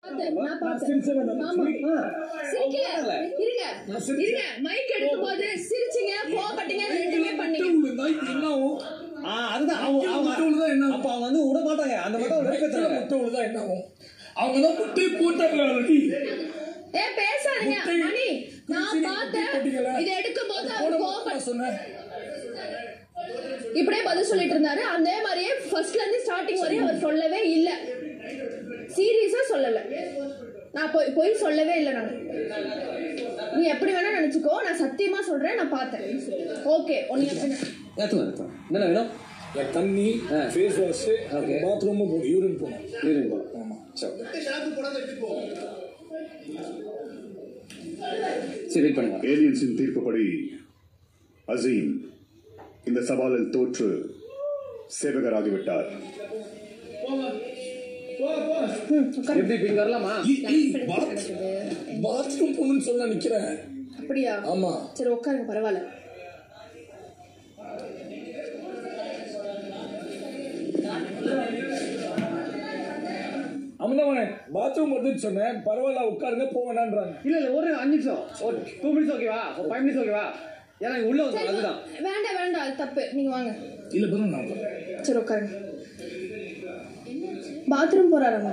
நான் பார்த்தேன். சிரிச்சேன் நான். ஆமா. சிரிக்கல. இருங்க. நான் சிரிச்சேன். இருங்க. மைக் எடுக்கும்போது சிரிச்சீங்க, கோவப்பட்டீங்க, ரெண்டுமே பண்ணீங்க. முட்டை விழுந்தா இது என்ன ஆகும்? ஆ, அதுதான் அவங்க முட்டை அவங்க விழுந்தா என்ன ஆகும்? அப்ப அவங்க வந்து விட மாட்டாங்க அந்த மட்டும் வயித்துல வெறுப்பேத்துறாங்க முட்டை விழுந்தா என்ன ஆகும்? அவங்க தான் முட்டையை போட்டாங்களே already. ஏ, பேசாதீங்க. முட்டை- மணி, நான் சரி, பார்த்தேன். போட்டீங்களா? இதை எடுக்கும்போது அவர் போட மாட்டேன் கோவப்பட்டு நான் சொன்னேன். இப்படியே பதில் சொல்லிட்டு இருந்தாரு அதே மாதிரியே ஃபர்ஸ்ட்ல இருந்து ஸ்டார்டிங் வரையும் அவர் சொல்லவே இல்ல சீரியஸா சொல்லல நான் போய் போய் சொல்லவே இல்லை நான் நீ எப்படி வேணா நினைச்சுக்கோ நான் சத்தியமா சொல்றேன் நான் பார்த்தேன் ஓகே ஒன்னு ஏத்துங்க ஏத்துங்க. என்ன வேணும் என் தண்ணி ஆ. Face wash Okay. பாத்ரூம் போகணும் யூரின் போகணும் யூரின் போலாம் ஆமா சரி சரி வெயிட் பண்ணுங்க ஏலியன்ஸின் தீர்ப்புப்படி அசீம் இந்த சவாலில் தோற்று சேவகராகிவிட்டார் எப்படி பிங்க வரலாமா பாத்ரூம் போகணும்னு சொல்ல நிக்கிறேன் அப்படியா ஆமா சரி உட்காருங்க பரவாயில்ல அமுதவன் பாத்ரூம் வருதுன்னு சொன்னேன் பரவாயில்ல உட்காருங்க போக வேணான்றாங்க இல்ல இல்ல ஒரு அஞ்சு நிமிஷம் ஒரு டூ மினிட்ஸ் ஓகேவா ஒரு ஃபைவ் மினிட்ஸ் ஓகேவா ஏன்னா இங்க உள்ள வந்து சரி அதுதான் வேண்டாம் வேண்டாம் அது தப்பு நீங்க வாங்க இல்ல பரவாயில்ல நான் உட்காருறேன். சரி உட்காருங்க பாத்ரூம் போறாராமா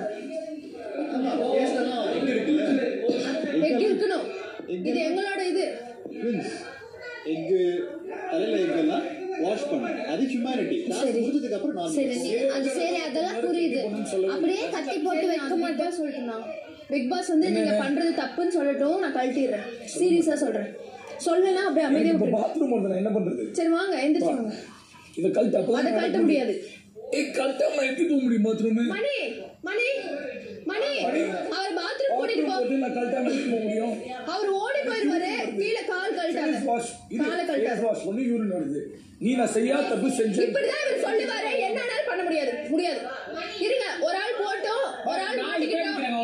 எக் இருக்கணும் இது எங்களோட இது எக்கு தலையில எக்கெல்லாம் வாஷ் பண்ணணும் அது ஹியூமனிட்டி சரி. முடிஞ்சதுக்கு அப்புறம் நான் சரி நீ- அது சரி அதெல்லாம் புரியுது அப்படியே கட்டி போட்டு வைக்க மாட்டேன் மாட்டேன் சொல்லிட்டு பிக் பாஸ் வந்து நீங்க பண்றது தப்புன்னு சொல்லட்டும் நான் கழட்டிடுறேன் சீரியஸா சொல்றேன் சொல்லலாம் அப்படியே அமைதியா எனக்கு இப்ப விட்டுருங்க. பாத்ரூம் வருது நான் என்ன பண்றது சரி வாங்க எந்திரிச்சு வாங்க இத கழட்ட அப்பதான் அதை நான் கழட்ட நடக்க முடியாது ஏய் கழட்டாம நான் எப்படி போக முடியும் பாத்ரூம் மணி மணி மணி அவர் பாத்ரூம் கூட்டிட்டு போ போட்டு நான் கழட்டாம எப்படி போக முடியும் அவர் ஓடி போயிருவாரு கீழே கால் கழட்டாத ஃபேஸ் வாஷ் இது காலை ஃபேஸ் கழட்டாத வாஷ் பண்ணி யூரின் வருது நீ நான் செய்யா தப்பு செஞ்சேன் இப்படிதான் இவர் சொல்லுவாரு என்னன்னாலும் பண்ண முடியாது முடியாது இருங்க ஒரு ஆள் போட்டோம் ஒரு ஆள் மாட்டிக்கிட்டோம்